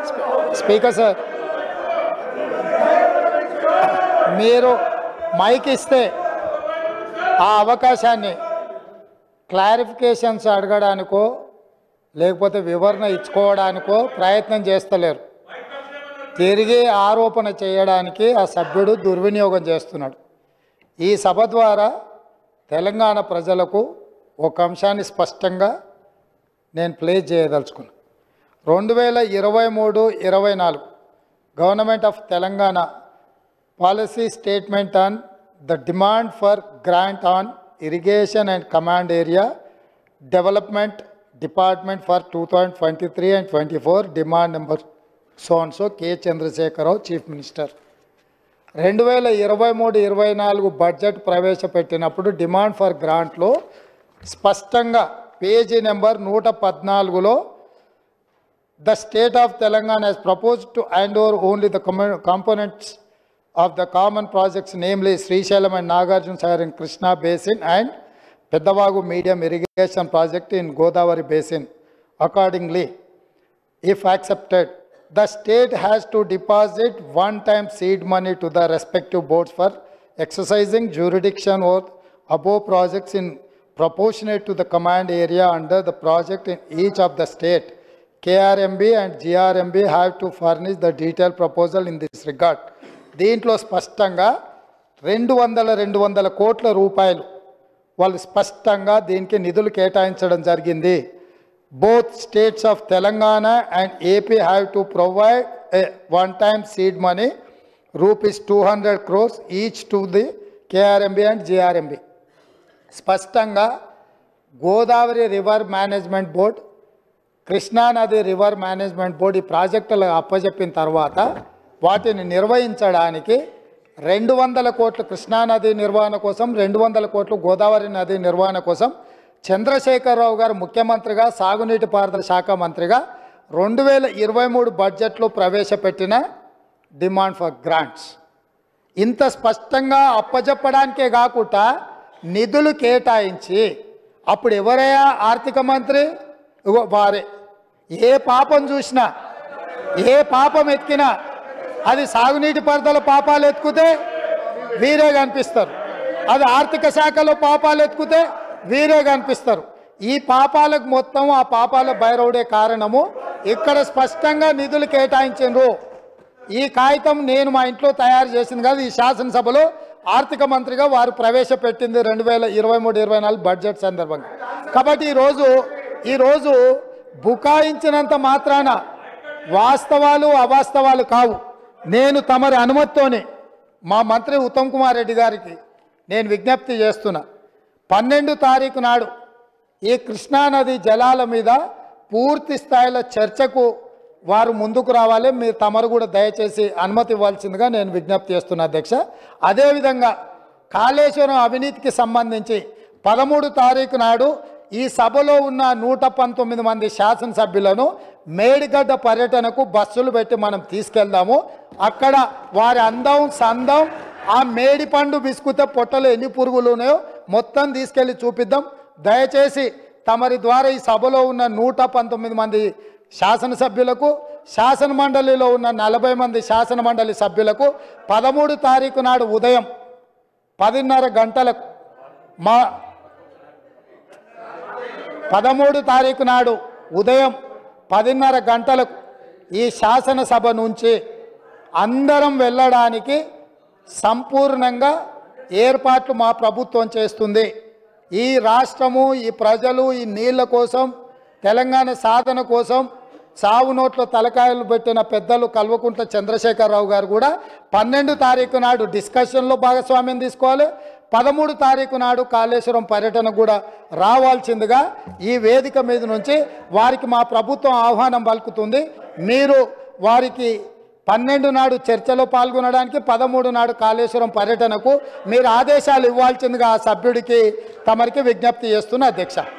Speaker sir మీరు mic ఇస్తే ఆ అవకాశాన్ని క్లారిఫికేషన్స్ అడగడానికో లేకపోతే వివరణ ఇచ్చుకోవడానికో ప్రయత్నం చేస్తలేరు తిరిగి ఆరోపణ చేయడానికి ఆ సభ్యుడు దుర్వినియోగం చేస్తున్నాడు ఈ సభ ద్వారా తెలంగాణ ప్రజలకు ఒక అంశాన్ని స్పష్టంగా నేను ప్లే చేయదలుచుకున్నాను రెండు వేల ఇరవై మూడు ఇరవై నాలుగు government of Telangana policy statement on the demand for grant on irrigation and command area development department for two thousand twenty three and twenty four demand number సోన్ so K Chandrasekhara Rao chief minister రెండు వేల ఇరవై మూడు ఇరవై నాలుగు బడ్జెట్ ప్రవేశపెట్టినప్పుడు demand for గ్రాంట్లో స్పష్టంగా పేజీ నెంబర్ నూట పద్నాలుగులో the state of Telangana has proposed to hand over only the commo- components of the common projects, namely Srisailam and Nagarjuna Sagar in Krishna Basin and Peddavagu Medium Irrigation Project in Godavari Basin. Accordingly, if accepted, the state has to deposit one-time seed money to the respective boards for exercising jurisdiction over above projects in proportionate to the command area under the project in each of the state. KRMB and GRMB have to furnish the detailed proposal in this regard. దీంట్లో స్పష్టంగా రెండు వందల రెండు వందల కోట్ల రూపాయలు వాళ్ళు స్పష్టంగా దీనికి నిధులు కేటాయించడం జరిగింది both states of Telangana and AP have to provide a one time seed money rupees two hundred crores each to the KRMB and GRMB స్పష్టంగా గోదావరి రివర్ మేనేజ్మెంట్ బోర్డ్ కృష్ణానది రివర్ మేనేజ్మెంట్ బోర్డు ఈ ప్రాజెక్టులు అప్పజెప్పిన తర్వాత వాటిని నిర్వహించడానికి రెండు వందల కోట్లు కృష్ణానది నిర్వహణ కోసం రెండు వందల కోట్లు గోదావరి నది నిర్వహణ కోసం చంద్రశేఖరరావు గారు ముఖ్యమంత్రిగా సాగునీటి పారుదల శాఖ మంత్రిగా రెండు వేల ఇరవై మూడు బడ్జెట్లో ప్రవేశపెట్టిన డిమాండ్ ఫర్ గ్రాంట్స్ ఇంత స్పష్టంగా అప్పజెప్పడానికే కాకుండా నిధులు కేటాయించి అప్పుడు ఎవరయ్యా ఆర్థిక మంత్రి ఇగో వారే ఏ పాపం చూసినా ఏ పాపం ఎత్తికినా అది సాగునీటి పారుదల పాపాలు ఎత్తుకుతే వీరే కనిపిస్తారు అది ఆర్థిక శాఖలో పాపాలు ఎత్తుకుతే వీరే కనిపిస్తారు ఈ పాపాలకు మొత్తం ఆ పాపాల బయరవుడే కారణము ఇక్కడ స్పష్టంగా నిధులు కేటాయించిండ్రు ఈ కాగితం నేను మా ఇంట్లో తయారు చేసింది కాదు ఈ శాసనసభలో ఆర్థిక మంత్రిగా వారు ప్రవేశపెట్టింది రెండు వేల ఇరవై మూడు ఇరవై నాలుగు బడ్జెట్ సందర్భంగా కాబట్టి ఈరోజు ఈరోజు బుకాయించినంత మాత్రాన వాస్తవాలు అవాస్తవాలు కావు నేను తమరి అనుమతితోనే మా మంత్రి ఉత్తమ్ కుమార్ రెడ్డి గారికి నేను విజ్ఞప్తి చేస్తున్నా పన్నెండు తారీఖు నాడు ఈ కృష్ణానది జలాల మీద పూర్తి స్థాయిలో చర్చకు వారు ముందుకు రావాలి మీరు తమరు కూడా దయచేసి అనుమతి ఇవ్వాల్సిందిగా నేను విజ్ఞప్తి చేస్తున్నా అధ్యక్ష అదేవిధంగా కాళేశ్వరం అవినీతికి సంబంధించి పదమూడు తారీఖు నాడు ఈ సభలో ఉన్న నూట పంతొమ్మిది మంది శాసనసభ్యులను మేడిగడ్డ పర్యటనకు బస్సులు పెట్టి మనం తీసుకెళ్దాము అక్కడ వారి అందం సందం ఆ మేడి పండు బిస్కుతే పొట్టలో ఎన్ని పురుగులు ఉన్నాయో మొత్తం తీసుకెళ్లి చూపిద్దాం దయచేసి తమరి ద్వారా ఈ సభలో ఉన్న నూట పంతొమ్మిది మంది శాసనసభ్యులకు శాసన మండలిలో ఉన్న నలభై మంది శాసన మండలి సభ్యులకు పదమూడు తారీఖు నాడు ఉదయం పదిన్నర గంటలకు మా పదమూడు తారీఖు నాడు ఉదయం పదిన్నర గంటలకు ఈ శాసనసభ నుంచి అందరం వెళ్ళడానికి సంపూర్ణంగా ఏర్పాట్లు మా ప్రభుత్వం చేస్తుంది ఈ రాష్ట్రము ఈ ప్రజలు ఈ నీళ్ళ కోసం తెలంగాణ సాధన కోసం సావు నోట్లో తలకాయలు పెట్టిన పెద్దలు కల్వకుంట్ల చంద్రశేఖరరావు గారు కూడా పన్నెండు తారీఖు నాడు డిస్కషన్లో భాగస్వామ్యం తీసుకోవాలి పదమూడు తారీఖు నాడు కాళేశ్వరం పర్యటన కూడా రావాల్సిందిగా ఈ వేదిక మీద నుంచి వారికి మా ప్రభుత్వం ఆహ్వానం పలుకుతుంది మీరు వారికి పన్నెండు నాడు చర్చలో పాల్గొనడానికి పదమూడు నాడు కాళేశ్వరం పర్యటనకు మీరు ఆదేశాలు ఇవ్వాల్సిందిగా ఆ సభ్యుడికి తమరికి విజ్ఞప్తి చేస్తున్న అధ్యక్ష